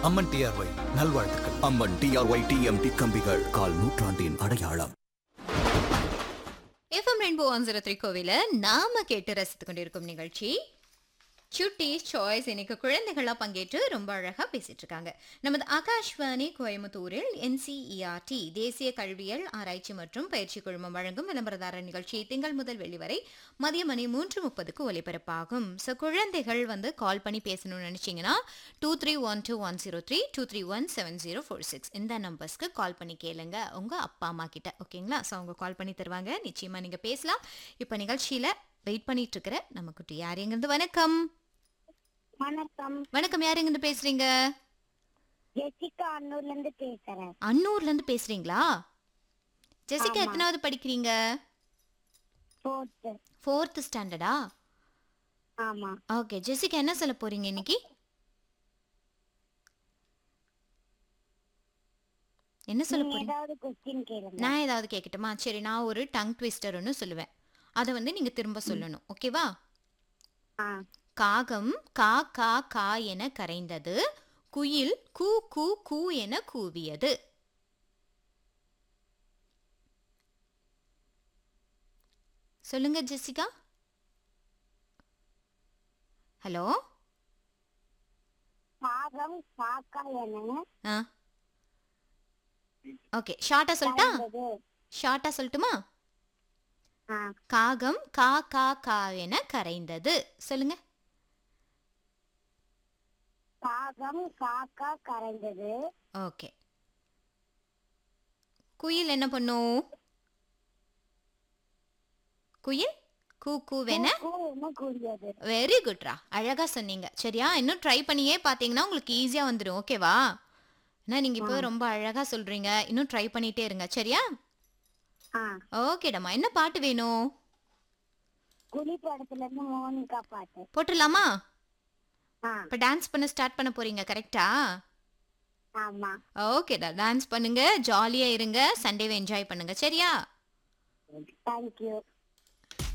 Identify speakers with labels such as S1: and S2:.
S1: அம்மன் TRY நல்வாழ்த்துக்கள்
S2: அம்மன் TRY TMT கம்பிகள் கால் நூற்றாண்டின் அடையாளம்
S3: FM rainbow one zero three கோவில நாம கேட்டு ரசித்துக் கொண்டிருக்கும் நிகழ்ச்சி சுட்டி சாய்ஸ் இன்னைக்கு குழந்தைகளா பங்கேற்று ரொம்ப அழகா பேசிட்டு இருக்காங்க நமது ஆகாஷ்வாணி கோயம்புத்தூரில் என்சிஇஆர்டி தேசிய கல்வியல் ஆராய்ச்சி மற்றும் பயிற்சி குழுமம் வழங்கும் விளம்பரதார நிகழ்ச்சி திங்கள் முதல் வெள்ளி வரை மதிய மணி மூன்று முப்பதுக்கு ஒலிபரப்பாகும் ஸோ குழந்தைகள் வந்து கால் பண்ணி பேசணும்னு நினைச்சீங்கன்னா two three one two one zero three two three one seven zero four six இந்த நம்பர்ஸ்க்கு கால் பண்ணி கேளுங்க உங்க அப்பா அம்மா கிட்ட ஓகேங்களா ஸோ அவங்க கால் பண்ணி தருவாங்க நிச்சயமா நீங்க பேசலாம் இப்போ நிகழ்ச்சியில வெயிட் பண்ணிட்டு இருக்கிற நம்ம குட்டி யார் எங்கிருந்து வணக்கம்
S4: வணக்கம்
S3: வணக்கம் யார் எங்கிருந்து பேசுறீங்க
S4: ஜெசிகா அன்னூர்ல இருந்து பேசுறேன்
S3: அன்னூர்ல இருந்து பேசுறீங்களா ஜெசிகா
S4: ஆமா.
S3: எத்தனாவது படிக்கிறீங்க
S4: ஃபோர்த்து
S3: ஃபோர்த் ஸ்டாண்டர்டா
S4: ஆமா
S3: ஓகே ஜெசிகா என்ன சொல்ல போறீங்க இன்னைக்கு என்ன சொல்ல
S4: நீங்க
S3: போறீங்க
S4: ஏதாவது கொஸ்டின் கேளுங்க
S3: நான் ஏதாவது கேட்கட்டுமா சரி நான் ஒரு டங் ட்விஸ்டர் ஒன்று சொல்லுவேன் அதை வந்து நீங்க திரும்ப சொல்லணும் ஓகேவா
S4: ஆ
S3: காகம் கா கா கா என கரைந்தது குயில் கூ கூ கூ என கூவியது சொல்லுங்க ஜெசிகா ஹலோ
S4: காகம் காக்கா என
S3: ஆ ஓகே ஷார்ட்டா சொல்லட்டா
S4: கரைந்தது.
S3: ஷார்ட்டா சொல்லட்டுமா
S4: ஆ
S3: காகம் கா கா கா என கரைந்தது சொல்லுங்க
S4: காகம் காக்கா கரைந்தது
S3: ஓகே குயில் என்ன பண்ணும் குயில் கூ கூவென
S4: கூ என்ன கூறியது
S3: வெரி குட்ரா அழகா சொன்னீங்க சரியா இன்னும் ட்ரை பண்ணியே பார்த்தீங்கன்னா உங்களுக்கு ஈஸியா வந்துடும் ஓகேவா ஏன்னா நீங்க இப்போ ரொம்ப அழகா சொல்றீங்க இன்னும் ட்ரை பண்ணிட்டே இருங்க சரியா
S4: ஆ
S3: ஓகேடம்மா என்ன பாட்டு வேணும்
S4: குழி படத்துல இருந்து மோனிகா பாட்டு
S3: போட்டுடலாமா
S4: ஆ
S3: இப்போ டான்ஸ் பண்ண ஸ்டார்ட் பண்ண போறீங்க கரெக்டா
S4: ஆமா
S3: ஓகேடா டான்ஸ் பண்ணுங்க ஜாலியா இருங்க சண்டேவை என்ஜாய் பண்ணுங்க சரியா
S4: தேங்க்யூ